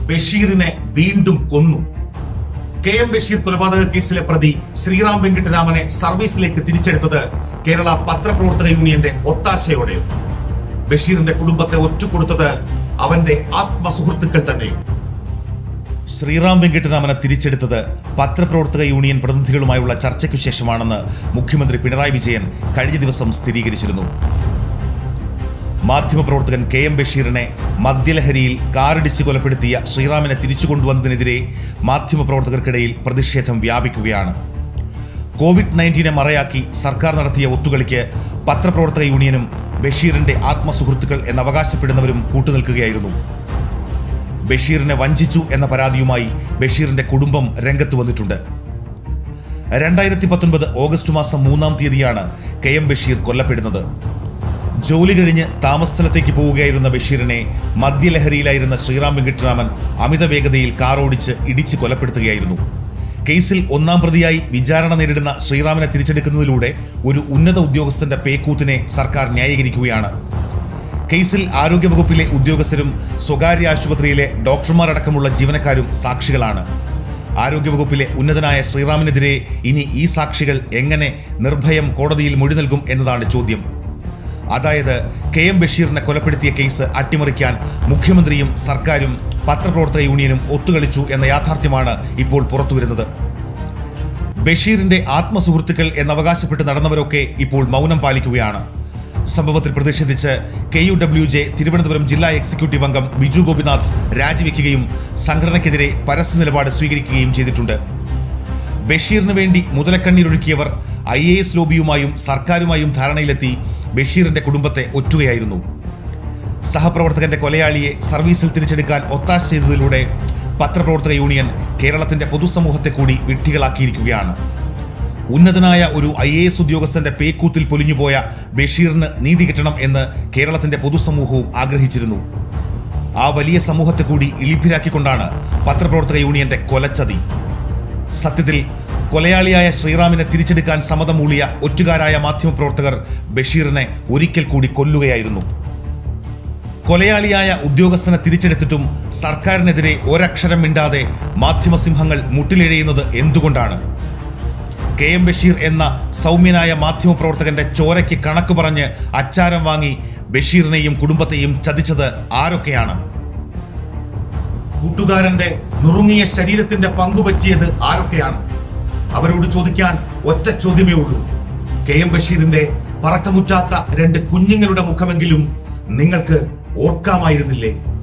ബഷീറിനെ വീണ്ടും കൊന്നു കെ എം ബഷീർ കൊലപാതക കേസിലെ പ്രതി ശ്രീറാം വെങ്കിട്ടരാമനെ സർവീസിലേക്ക് തിരിച്ചെടുത്തത് കേരള പത്രപ്രവർത്തക യൂണിയന്റെ ഒത്താശയോടെ ബഷീറിന്റെ കുടുംബത്തെ ഒറ്റുകൊടുത്തത് അവന്റെ ആത്മസുഹൃത്തുക്കൾ തന്നെയും ശ്രീറാം വെങ്കിട്ടരാമനെ തിരിച്ചെടുത്തത് പത്രപ്രവർത്തക യൂണിയൻ പ്രതിനിധികളുമായുള്ള ചർച്ചയ്ക്കു ശേഷമാണെന്ന് മുഖ്യമന്ത്രി പിണറായി വിജയൻ കഴിഞ്ഞ ദിവസം സ്ഥിരീകരിച്ചിരുന്നു മാധ്യമപ്രവർത്തകൻ കെ എം ബഷീറിനെ മദ്യലഹരിയിൽ കാറിടിച്ച് കൊലപ്പെടുത്തിയ ശ്രീറാമിനെ തിരിച്ചു കൊണ്ടുവന്നതിനെതിരെ മാധ്യമപ്രവർത്തകർക്കിടയിൽ പ്രതിഷേധം വ്യാപിക്കുകയാണ് കോവിഡ് നയൻറ്റീനെ മറയാക്കി സർക്കാർ നടത്തിയ ഒത്തുകളിക്ക് പത്രപ്രവർത്തക യൂണിയനും ബഷീറിന്റെ ആത്മസുഹൃത്തുക്കൾ എന്നവകാശപ്പെടുന്നവരും കൂട്ടുനിൽക്കുകയായിരുന്നു ബഷീറിനെ വഞ്ചിച്ചു എന്ന പരാതിയുമായി ബഷീറിന്റെ കുടുംബം രംഗത്ത് വന്നിട്ടുണ്ട് രണ്ടായിരത്തി പത്തൊൻപത് ഓഗസ്റ്റ് മാസം മൂന്നാം തീയതിയാണ് കെ എം ബഷീർ കൊല്ലപ്പെടുന്നത് ജോലി കഴിഞ്ഞ് താമസസ്ഥലത്തേക്ക് പോവുകയായിരുന്ന ബഷീറിനെ മദ്യലഹരിയിലായിരുന്ന ശ്രീറാം വെങ്കിട്ടരാമൻ അമിത വേഗതയിൽ കാർ ഓടിച്ച് ഇടിച്ച് കൊലപ്പെടുത്തുകയായിരുന്നു കേസിൽ ഒന്നാം പ്രതിയായി വിചാരണ നേരിടുന്ന ശ്രീറാമിനെ തിരിച്ചെടുക്കുന്നതിലൂടെ ഒരു ഉന്നത ഉദ്യോഗസ്ഥന്റെ പേക്കൂത്തിനെ സർക്കാർ ന്യായീകരിക്കുകയാണ് കേസിൽ ആരോഗ്യവകുപ്പിലെ ഉദ്യോഗസ്ഥരും സ്വകാര്യ ആശുപത്രിയിലെ ഡോക്ടർമാരടക്കമുള്ള ജീവനക്കാരും സാക്ഷികളാണ് ആരോഗ്യവകുപ്പിലെ ഉന്നതനായ ശ്രീറാമിനെതിരെ ഇനി ഈ സാക്ഷികൾ എങ്ങനെ നിർഭയം കോടതിയിൽ മൊഴി നൽകും എന്നതാണ് ചോദ്യം അതായത് കെ എം ബഷീറിനെ കൊലപ്പെടുത്തിയ കേസ് അട്ടിമറിക്കാൻ മുഖ്യമന്ത്രിയും സർക്കാരും പത്രപ്രവർത്തക യൂണിയനും ഒത്തുകളിച്ചു എന്ന യാഥാർത്ഥ്യമാണ് ഇപ്പോൾ പുറത്തുവരുന്നത് ബഷീറിന്റെ ആത്മസുഹൃത്തുക്കൾ എന്നവകാശപ്പെട്ട് നടന്നവരൊക്കെ ഇപ്പോൾ മൗനം പാലിക്കുകയാണ് സംഭവത്തിൽ പ്രതിഷേധിച്ച് K U W J Thiruvananthapuram ജില്ലാ എക്സിക്യൂട്ടീവ് അംഗം ബിജു ഗോപിനാഥ് രാജിവെക്കുകയും സംഘടനയ്ക്കെതിരെ പരസ്യ നിലപാട് സ്വീകരിക്കുകയും ചെയ്തിട്ടുണ്ട് ബഷീറിന് വേണ്ടി മുതലക്കണ്ണീരൊഴുക്കിയവർ ഐ എ എസ് ലോബിയുമായും സർക്കാരുമായും ധാരണയിലെത്തി ബഷീറിന്റെ കുടുംബത്തെ ഒറ്റുകയായിരുന്നു സഹപ്രവർത്തകന്റെ കൊലയാളിയെ സർവീസിൽ തിരിച്ചെടുക്കാൻ ഒത്താശ ചെയ്തതിലൂടെ പത്രപ്രവർത്തക യൂണിയൻ കേരളത്തിന്റെ പൊതുസമൂഹത്തെ കൂടി വിഡ്ഢികളാക്കിയിരിക്കുകയാണ് ഉന്നതനായ ഒരു ഐ എ എസ് ഉദ്യോഗസ്ഥന്റെ പേക്കൂത്തിൽ പൊലിഞ്ഞുപോയ ബഷീറിന് നീതി കിട്ടണം എന്ന് കേരളത്തിന്റെ പൊതുസമൂഹവും ആഗ്രഹിച്ചിരുന്നു ആ വലിയ സമൂഹത്തെ കൂടി ഇളിഭിരാക്കിക്കൊണ്ടാണ് പത്രപ്രവർത്തക യൂണിയന്റെ കൊലച്ചതി സത്യത്തിൽ കൊലയാളിയായ ശ്രീറാമിനെ തിരിച്ചെടുക്കാൻ സമ്മതം മൂളിയ ഒറ്റുകാരായ മാധ്യമപ്രവർത്തകർ ബഷീറിനെ ഒരിക്കൽ കൂടി കൊല്ലുകയായിരുന്നു കൊലയാളിയായ ഉദ്യോഗസ്ഥനെ തിരിച്ചെടുത്തിട്ടും സർക്കാരിനെതിരെ ഒരക്ഷരം മിണ്ടാതെ മാധ്യമസിംഹങ്ങൾ മുട്ടിലിഴയുന്നത് എന്തുകൊണ്ടാണ് കെ എം ബഷീർ എന്ന സൗമ്യനായ മാധ്യമപ്രവർത്തകന്റെ ചോരയ്ക്ക് കണക്ക് പറഞ്ഞ് അച്ചാരം വാങ്ങി ബഷീറിനെയും കുടുംബത്തെയും ചതിച്ചത് ആരൊക്കെയാണ് കൂട്ടുകാരന്റെ നുറുങ്ങിയ ശരീരത്തിന്റെ പങ്കുപറ്റിയത് ആരൊക്കെയാണ് അവരോട് ചോദിക്കാൻ ഒറ്റ ചോദ്യമേ ഉള്ളൂ കെ എം ബഷീറിന്റെ പറക്കമുറ്റാത്ത രണ്ട് കുഞ്ഞുങ്ങളുടെ മുഖമെങ്കിലും നിങ്ങൾക്ക് ഓർക്കാമായിരുന്നില്ലേ